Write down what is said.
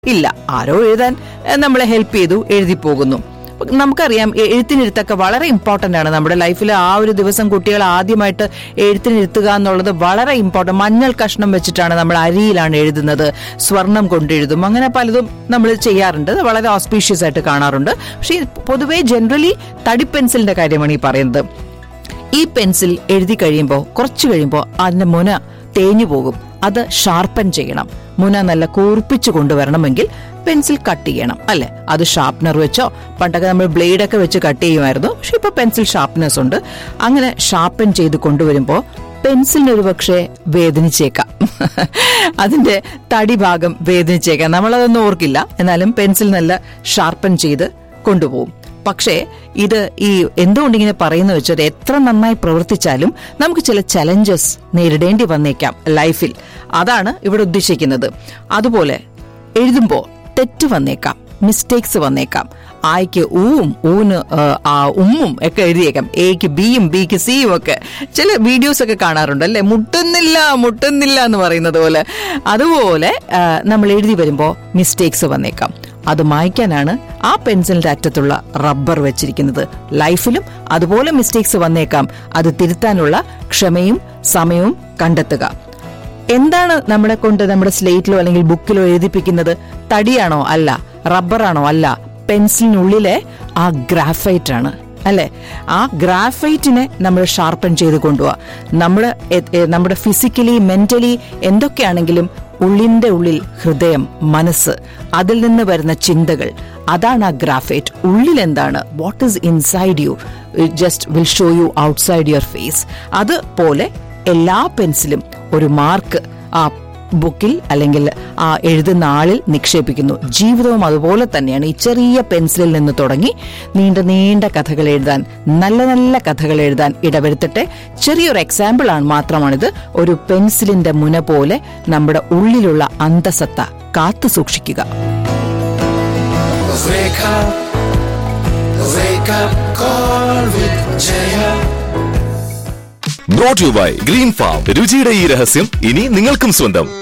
ഇല്ല ആരോ എഴുതാൻ ഏഹ്, നമ്മളെ ഹെൽപ്പ് ചെയ്തു എഴുതി പോകുന്നു നമുക്കറിയാം എ- എഴുത്തിനിരുത്തൊക്കെ വളരെ ഇമ്പോർട്ടന്റ് ആണ് നമ്മുടെ ലൈഫിൽ ആ ഒരു ദിവസം കുട്ടികൾ ആദ്യമായിട്ട് എഴുത്തിനിരുത്തുക എന്നുള്ളത് വളരെ ഇമ്പോർട്ടന്റ് മഞ്ഞൾ കഷ്ണം വെച്ചിട്ടാണ് നമ്മൾ അരിയിലാണ് എഴുതുന്നത് സ്വർണം കൊണ്ട് എഴുതും അങ്ങനെ പലതും നമ്മൾ ചെയ്യാറുണ്ട് അത് വളരെ ഓസ്പീഷ്യസ് ആയിട്ട് കാണാറുണ്ട് പക്ഷേ പൊതുവേ ജനറലി തടി പെൻസിലിന്റെ കാര്യമാണ് ഈ പറയുന്നത് ഈ പെൻസിൽ എഴുതി കഴിയുമ്പോൾ കുറച്ച് കഴിയുമ്പോൾ അതിന്റെ മുന തേഞ്ഞു പോകും അത് ഷാർപ്പൻ ചെയ്യണം മുന നല്ല കൂർപ്പിച്ചു കൊണ്ടുവരണമെങ്കിൽ പെൻസിൽ കട്ട് ചെയ്യണം അല്ലെ അത് ഷാർപ്നർ വെച്ചോ പണ്ടൊക്കെ നമ്മൾ ബ്ലേഡ് ഒക്കെ വെച്ച് കട്ട് ചെയ്യുമായിരുന്നു പക്ഷെ ഇപ്പൊ പെൻസിൽ ഷാർപ്നേഴ്സ് ഉണ്ട് അങ്ങനെ ഷാർപ്പൻ ചെയ്ത് കൊണ്ടുവരുമ്പോൾ പെൻസിലിന് ഒരു പക്ഷേ വേദനിച്ചേക്കാം അതിന്റെ തടി ഭാഗം വേദനിച്ചേക്കാം നമ്മളതൊന്നും ഓർക്കില്ല എന്നാലും പെൻസിൽ നല്ല ഷാർപ്പൻ ചെയ്ത് കൊണ്ടുപോകും പക്ഷേ ഇത് ഈ എന്തുകൊണ്ട് ഇങ്ങനെ പറയുന്നു വെച്ചാൽ എത്ര നന്നായി പ്രവർത്തിച്ചാലും നമുക്ക് ചില ചലഞ്ചസ് നേരിടേണ്ടി വന്നേക്കാം ലൈഫിൽ അതാണ് ഇവിടെ ഉദ്ദേശിക്കുന്നത് അതുപോലെ എഴുതുമ്പോൾ തെറ്റ് വന്നേക്കാം മിസ്റ്റേക്സ് വന്നേക്കാം ആയ്ക്ക് ഊവും ഊന് ആ, ആ ഉമ്മും ഒക്കെ എഴുതിയേക്കാം എക്ക് ബിയും ബിക്ക് സിയും ഒക്കെ ചില വീഡിയോസ് ഒക്കെ കാണാറുണ്ട് അല്ലെ മുട്ടുന്നില്ല മുട്ടുന്നില്ല എന്ന് പറയുന്നത് പോലെ അതുപോലെ ആ, നമ്മൾ എഴുതി വരുമ്പോൾ മിസ്റ്റേക്സ് വന്നേക്കാം അത് മായ്ക്കാനാണ് ആ പെൻസിലിന്റെ അറ്റത്തുള്ള റബ്ബർ വെച്ചിരിക്കുന്നത് ലൈഫിലും അതുപോലെ മിസ്റ്റേക്സ് വന്നേക്കാം അത് തിരുത്താനുള്ള ക്ഷമയും സമയവും കണ്ടെത്തുക എന്താണ് നമ്മളെ കൊണ്ട് നമ്മുടെ സ്ലേറ്റിലോ അല്ലെങ്കിൽ ബുക്കിലോ എഴുതിപ്പിക്കുന്നത് തടിയാണോ അല്ല റബ്ബറാണോ അല്ല പെൻസിലിനുള്ളിലെ ആ ഗ്രാഫൈറ്റ് ആണ് അല്ലെ ആ ഗ്രാഫൈറ്റിനെ നമ്മൾ ഷാർപ്പൻ ചെയ്ത് കൊണ്ടുപോവാ നമ്മൾ നമ്മുടെ ഫിസിക്കലി മെന്റലി എന്തൊക്കെയാണെങ്കിലും ഉള്ളിന്റെ ഉള്ളിൽ ഹൃദയം മനസ്സ് അതിൽ നിന്ന് വരുന്ന ചിന്തകൾ അതാണ് ആ ഗ്രാഫൈറ്റ് ഉള്ളിൽ എന്താണ് what is inside you just will show you outside your face അതുപോലെ എല്ലാ പെൻസിലും ഒരു മാർക്ക് ആ ബുക്കിൽ അല്ലെങ്കിൽ ആ എഴുതുന്ന ആളിൽ നിക്ഷേപിക്കുന്നു ജീവിതവും അതുപോലെ തന്നെയാണ് ഈ ചെറിയ പെൻസിലിൽ നിന്ന് തുടങ്ങി നീണ്ട നീണ്ട കഥകൾ എഴുതാൻ നല്ല നല്ല കഥകൾ എഴുതാൻ ഇടവരുത്തട്ടെ ചെറിയൊരു എക്സാമ്പിൾ ആണ് മാത്രമാണിത് ഒരു പെൻസിലിന്റെ മുന പോലെ നമ്മുടെ ഉള്ളിലുള്ള അന്തസത്ത കാത്തു സൂക്ഷിക്കുക Wake up, wake up, call with Jaya. Brought you by green farm രുചിയുടെ ഈ രഹസ്യം ഇനി നിങ്ങൾക്കും സ്വന്തം